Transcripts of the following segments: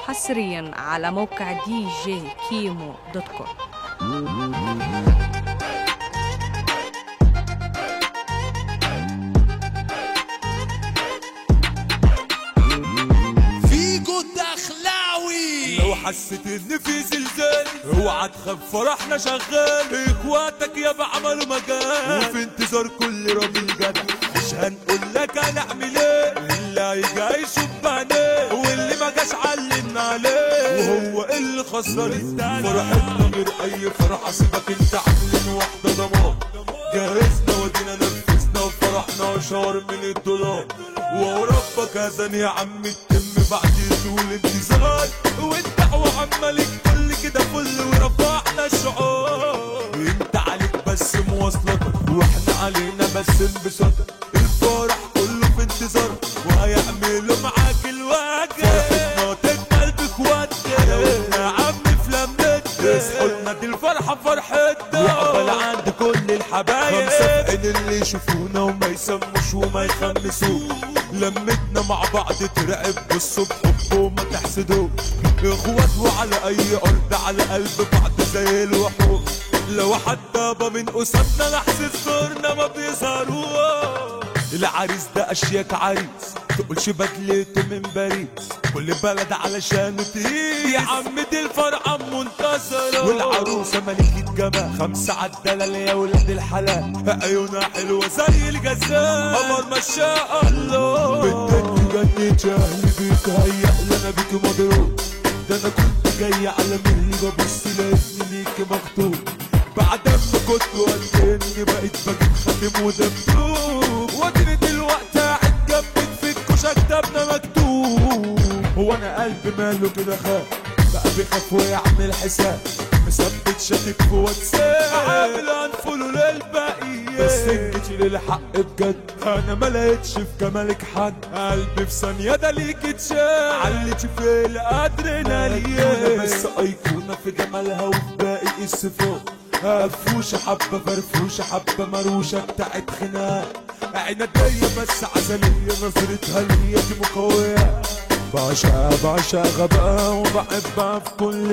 حصريا على موقع دي جي كيمو دوت كوم فيجو الدخلاوي لو حسيت ان في زلزال اوعى تخاف فرحنا شغال اخواتك يابا عملوا مجال وفي انتظار كل راجل جدع مش هنقول لك هنعمل ايه اللي هيجي هيشوف بعينيه واللي ما جاش علمنا عليه وهو اللي خسر التاني فرحتنا غير اي فرحه سيبك انت عاملين واحده ضمان جهزنا ودينا نفذنا وفرحنا شهر من الدولار وربك اذن يا عم التم بعد طول انتظار والدعوة عمالك كل كده فل ورفعنا الشعار انت عليك بس مواصلاتك واحنا علينا بس انبساطك الفرح كله في انتظار وهيعملوا معاك الواجب فرحتنا تكمل باخواتنا حلاوتنا يا عم في لمتنا اصحوا لنا دي الفرحة فرحتنا وعقبال عند كل الحبايب خمسة في عين اللي يشوفونا وما يسموش وما يخمسوش لمتنا مع بعض ترعب بالصبح وما تحسدوش اخوات وعلى اي ارض على قلب بعض زي الوحوش لو حد بابا من قصادنا لحظة صورنا ما بيظهروش العريس ده اشياك عريس تقولش بدلته من باريس كل بلد علشانه تقيس يا عم دي الفرحة منتصرة والعروسة ملكة جمال خمسة عدالة يا ولاد الحلال عيونها حلوة زي الجزال قمر ما شاء الله بدك تجنن جاهلي بيك هيا انا بيك مضروب ده انا كنت جاي على مهلي ببص لقيتني ليك مخطوب بعد ما كنت وديني بقيت بجيب خاتم ودبدوب واديني دلوقتي قاعد جنبك في الكوشه كتابنا مكتوب هو انا قلبي ماله كده خاف بقى بيخاف ويعمل حساب مثبت شاتك في واتساب عامل انفولو للباقيين بس انجتي للحق بجد انا ما لقيتش في جمالك حد قلبي في ثانيه ده ليك اتشال علتي في الادرينالين بس ايقونه في جمالها وفي باقي الصفات هفوشة حبة فرفوشة حبة مروشة بتاعت خناق عنادية بس عسلية نظرتها ليا دي مقوية بعشقها بعشق غباء وبحبها في كل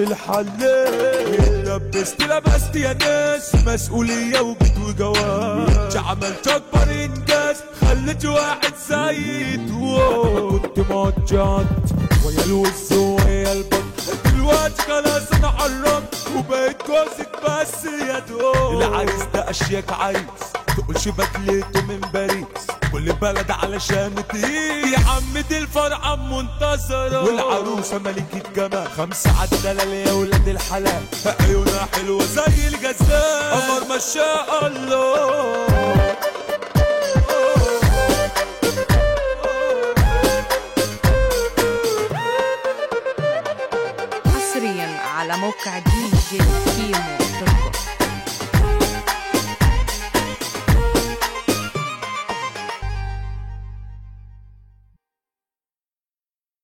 الحالات لبست لبست يا ناس مسؤولية وجيت وجواز عملت أكبر إنجاز خليت واحد زيد واو كنت مقطعت ويا الوز ويا البط دلوقتي خلاص انا قربت وبقيت جوزك بس يا دوب العريس ده اشياك عريس تقولش بدلته من باريس كل بلد علشان تقيل يا عم دي الفرحة منتصرة والعروسة ملكة جمال خمسة عدالة يا ولاد الحلال عيونها حلوة زي الجزال قمر ما شاء الله حصريا على موقع دي جي كيمو